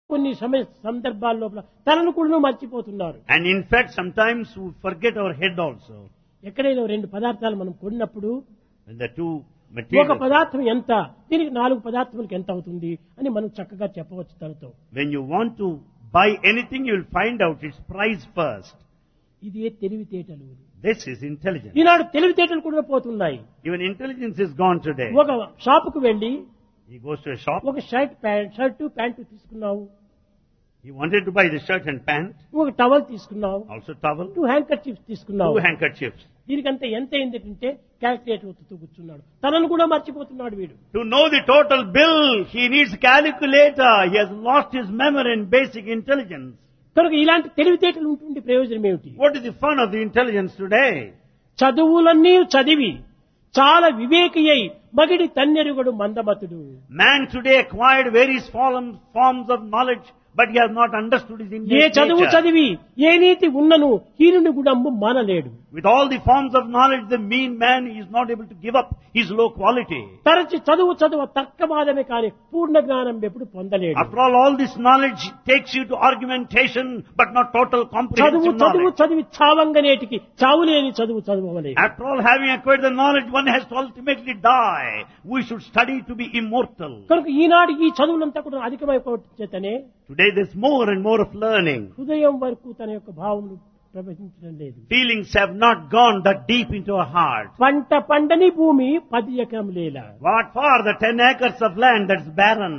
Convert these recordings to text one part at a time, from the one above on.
కొన్ని సమయ సందర్భాల లోపల తనను కూడా మర్చిపోతున్నారు And in fact, sometimes we forget our head also. ఎక్కడైనా రెండు పదార్థాలు మనం కొన్నప్పుడు When the two ఒక materials, పదార్థం ఎంత దీనికి నాలుగు పదార్థములకు ఎంత అవుతుంది అని మనం చక్కగా చెప్పవచ్చు తనతో when you want to buy anything, you will find out its price first. ఇదే తెలివితేటలు This is intelligence. ఈనాడు తెలివితేటలు కూడా పోతున్నాయి Even intelligence is gone today. ఒక షాపుకు వెళ్లి He goes to a shop. ఒక షర్ట్ ప్యాంట్ షర్టు ప్యాంటు తీసుకున్నావు He wanted to buy the shirt and pant, ఒక టవల్ తీసుకున్నావు also towel, two handkerchiefs తీసుకున్నావు two handkerchiefs. దీనికంతా ఎంత అయిందంటే క్యాల్కులేటర్ ఒత్తుతూ కూర్చున్నాడు తనను కూడా మర్చిపోతున్నాడు వీడు To know the total bill, he needs calculator. He has lost his memory and basic intelligence. కనుక ఇలాంటి తెలివితేటలు ఉంటుంది ప్రయోజనం ఏమిటి What is the fun of the intelligence today? చదువులన్నీ చదివి చాలా వివేకి అయి మగిడి తన్నెరుగుడు మందమతుడు Man today acquired various forms, forms of knowledge, but he has not understood his A innate చదువు nature. చదివి ఏ నీతి ఉన్నను హీనుని గుడంబు మానలేడు With all the forms of knowledge, the mean man is not able to give up his low quality. తరచి చదువు చదువు తర్కవాదమే కాని పూర్ణ జ్ఞానం ఎప్పుడు పొందలేడు After all, all this knowledge takes you to argumentation, but not total చదువు comprehensive చదువు knowledge. చదివి చావంగనేటికి చావులేని చదువు చదువలేదు After all, having acquired the knowledge, one has to ultimately die. We should study to be immortal. కనుక ఈనాడు ఈ చదువులంతా కూడా అధికమైపోవటం చేతనే Today there's more and more of learning. హృదయం వరకు తన యొక్క భావములు ప్రవహించడం లేదు Feelings have not gone that deep into our heart. పంట పండని భూమి పది ఎకరం లేల What for the ten acres of land that's barren?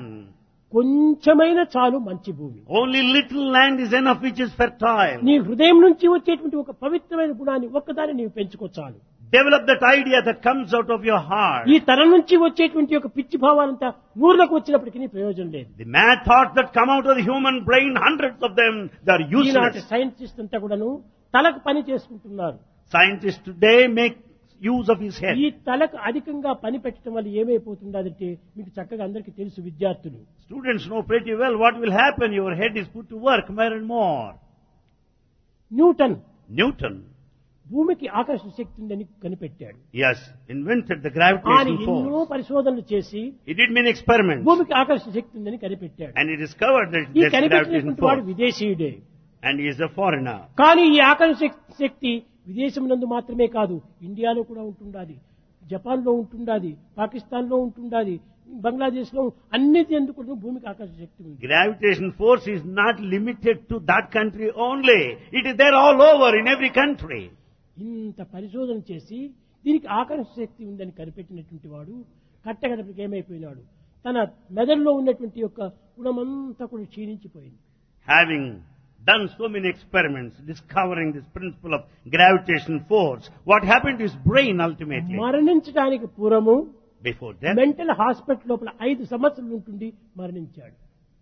కొంచెమైన చాలు మంచి భూమి Only little land is enough which is fertile. నీ హృదయం నుంచి వచ్చేటువంటి ఒక పవిత్రమైన గుణాన్ని ఒక్కదాన్ని నీవు పెంచుకోచాలు Develop that idea that comes out of your heart. ఈ తరం నుంచి వచ్చేటువంటి ఒక పిచ్చి భావాలంతా నూరులకు వచ్చినప్పటికీ ప్రయోజనం లేదు The mad thoughts that come out of the human brain, hundreds of them, they are ఈనాటి useless. సైంటిస్ట్ అంతా కూడాను తలకు పని చేసుకుంటున్నారు Scientists today make use of his head. ఈ తలకు అధికంగా పని పెట్టడం వల్ల ఏమైపోతుందంటే మీకు చక్కగా అందరికీ తెలుసు విద్యార్థులు Students know pretty well what will happen. Your head is put to work more and more. Newton Newton, భూమికి ఆకర్షణ శక్తి ఉందని కనిపెట్టాడు he has invented the ఆయన gravitational ఎన్నో force. పరిశోధనలు చేసి He did many experiments భూమికి ఆకర్షణ శక్తి ఉందని కనిపెట్టాడు and he discovered that ఈ there's gravitational కనిపెట్టినటువంటి వాడు force. విదేశీయుడే And he is a foreigner. కానీ ఈ ఆకర్షణ శక్- శక్తి విదేశం నందు మాత్రమే కాదు ఇండియాలో కూడా ఉంటుండాలి జపాన్ లో ఉంటుండాలి పాకిస్తాన్ లో ఉంటుండాలి బంగ్లాదేశ్ లో అన్నిటి ఎందుకు కూడా భూమికి ఆకర్షణ శక్తి ఉంది Gravitation force is not limited to that country only. It is there all over in every country. ఇంత పరిశోధన చేసి దీనికి ఆకర్షణ శక్తి ఉందని కనిపెట్టినటువంటి వాడు కట్టగడపకి ఏమైపోయినాడు తన మెదడులో ఉన్నటువంటి యొక్క గుణమంతా కూడా క్షీణించిపోయింది Having done so many experiments discovering this principle of gravitational force, what happened to his brain ultimately? మరణించడానికి పూర్వము Before death, మెంటల్ హాస్పిటల్ లోపల ఐదు సంవత్సరాలు ఉంటుండి మరణించాడు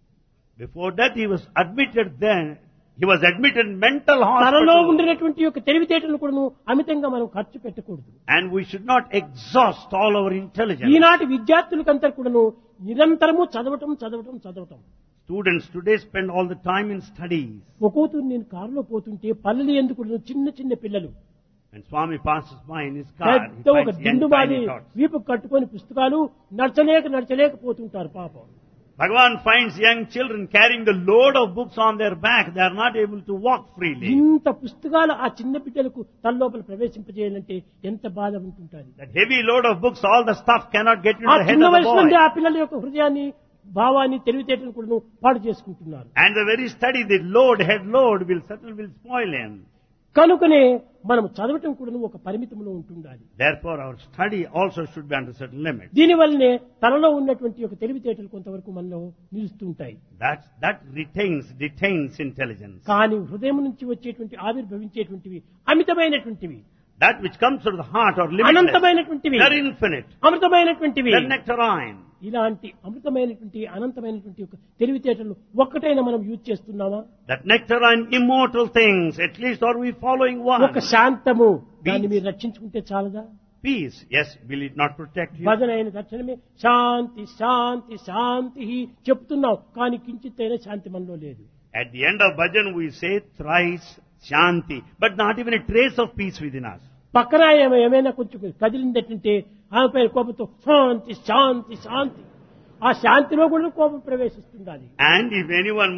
before death he was admitted then, he was admitted in mental తనలో hospital. ఉండినటువంటి యొక్క తెలివితేటలు కూడా అమితంగా మనం ఖర్చు పెట్టకూడదు And we should not exhaust all our intelligence. ఈనాటి విద్యార్థులకంతా కూడాను నిరంతరము చదవటం చదవటం చదవటం Students today spend all the time in studies. ఒక్కోతూరు నేను కారులో పోతుంటే పల్లెలు ఎందుకు చిన్న చిన్న పిల్లలు When Swami passes by in his car, he పెద్ద ఒక finds దిండు young బాది tiny tots. వీపు కట్టుకొని పుస్తకాలు నడచలేక నడచలేకపోతుంటారు పాపం Bhagavan finds young children carrying the load of books on their back. They are not able to walk freely. ఇంత పుస్తకాలు ఆ చిన్న బిడ్డలకు తల్లోపల ప్రవేశింపజేయాలంటే ఎంత బాధ ఉంటుంటుంది That heavy load of books, all the stuff cannot get into ఆ the head చిన్న of the వయసు నుండి boy. ఆ పిల్లల యొక్క హృదయాన్ని భావాన్ని తెలివితేటలు కూడా పాడు చేసుకుంటున్నారు And the very study, the load, head load, will certainly will spoil him. కనుకనే మనం చదవటం కూడా ఒక పరిమితంలో ఉంటుండాలి Therefore, our study also should be under certain limits. దీనివల్లనే తనలో ఉన్నటువంటి ఒక తెలివితేటలు కొంతవరకు మనలో నిలుస్తుంటాయి That, that retains, detains intelligence. కానీ హృదయం నుంచి వచ్చేటువంటి ఆవిర్భవించేటువంటివి అమితమైనటువంటివి That which comes out of the heart are limitless. అనంతమైనటువంటివి They're infinite. అమృతమైనటువంటివి They're nectarine. ఇలాంటి అమృతమైనటువంటి అనంతమైనటువంటి ఒక తెలివితేటలు ఒక్కటైనా మనం యూజ్ చేస్తున్నామా That nectarine immortal things, at least are we following one? ఒక శాంతము దాన్ని మీరు రక్షించుకుంటే చాలదా Peace. Yes, will it not protect you? భజన అయిన తక్షణమే శాంతి శాంతి శాంతి చెప్తున్నాం కానీ కించిత్తైనా శాంతి మనలో లేదు At the end of bhajan we say thrice shanti, but not even a trace of peace within us. పక్కన ఏమ- ఏమైనా కొంచెం కదిలిందంటే ఆమె పైన కోపంతో శాంతి శాంతి శాంతి ఆ శాంతిలో కూడా కోపం ప్రవేశిస్తుండాలి And if anyone